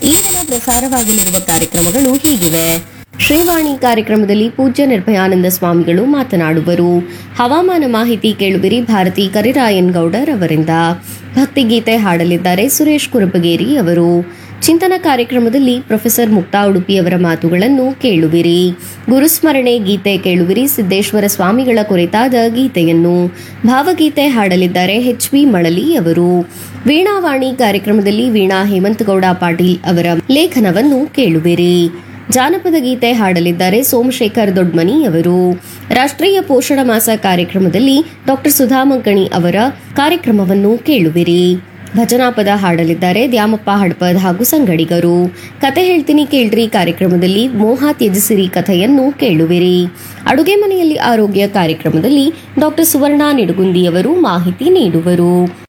ಈ ದಿನ ಪ್ರಸಾರವಾಗಲಿರುವ ಕಾರ್ಯಕ್ರಮಗಳು ಹೀಗಿವೆ ಶ್ರೀವಾಣಿ ಕಾರ್ಯಕ್ರಮದಲ್ಲಿ ಪೂಜ್ಯ ನಿರ್ಭಯಾನಂದ ಸ್ವಾಮಿಗಳು ಮಾತನಾಡುವರು ಹವಾಮಾನ ಮಾಹಿತಿ ಕೇಳುವಿರಿ ಭಾರತಿ ಕರಿರಾಯನ್ ಗೌಡರ್ ಅವರಿಂದ ಭಕ್ತಿಗೀತೆ ಹಾಡಲಿದ್ದಾರೆ ಸುರೇಶ್ ಕುರುಬಗೇರಿ ಅವರು ಚಿಂತನ ಕಾರ್ಯಕ್ರಮದಲ್ಲಿ ಪ್ರೊಫೆಸರ್ ಮುಕ್ತಾ ಉಡುಪಿಯವರ ಮಾತುಗಳನ್ನು ಕೇಳುವಿರಿ ಗುರುಸ್ಮರಣೆ ಗೀತೆ ಕೇಳುವಿರಿ ಸಿದ್ದೇಶ್ವರ ಸ್ವಾಮಿಗಳ ಕುರಿತಾದ ಗೀತೆಯನ್ನು ಭಾವಗೀತೆ ಹಾಡಲಿದ್ದಾರೆ ಎಚ್ ಬಿ ಮಳಲಿ ಅವರು ವೀಣಾವಾಣಿ ಕಾರ್ಯಕ್ರಮದಲ್ಲಿ ವೀಣಾ ಹೇಮಂತಗೌಡ ಪಾಟೀಲ್ ಅವರ ಲೇಖನವನ್ನು ಕೇಳುವಿರಿ ಜಾನಪದ ಗೀತೆ ಹಾಡಲಿದ್ದಾರೆ ಸೋಮಶೇಖರ್ ದೊಡ್ಮನಿ ಅವರು ರಾಷ್ಟ್ರೀಯ ಪೋಷಣ ಮಾಸ ಕಾರ್ಯಕ್ರಮದಲ್ಲಿ ಡಾಕ್ಟರ್ ಸುಧಾ ಮಂಕಣಿ ಅವರ ಕಾರ್ಯಕ್ರಮವನ್ನು ಕೇಳುವಿರಿ ಭಜನಾ ಪದ ಹಾಡಲಿದ್ದಾರೆ ದ್ಯಾಮಪ್ಪ ಹಡ್ಪದ್ ಹಾಗೂ ಸಂಗಡಿಗರು ಕತೆ ಹೇಳ್ತೀನಿ ಕೇಳ್ರಿ ಕಾರ್ಯಕ್ರಮದಲ್ಲಿ ಮೋಹ ತ್ಯಜಿಸಿರಿ ಕಥೆಯನ್ನು ಕೇಳುವಿರಿ ಅಡುಗೆ ಮನೆಯಲ್ಲಿ ಆರೋಗ್ಯ ಕಾರ್ಯಕ್ರಮದಲ್ಲಿ ಡಾಕ್ಟರ್ ಸುವರ್ಣ ನಿಡುಗುಂದಿಯವರು ಮಾಹಿತಿ ನೀಡುವರು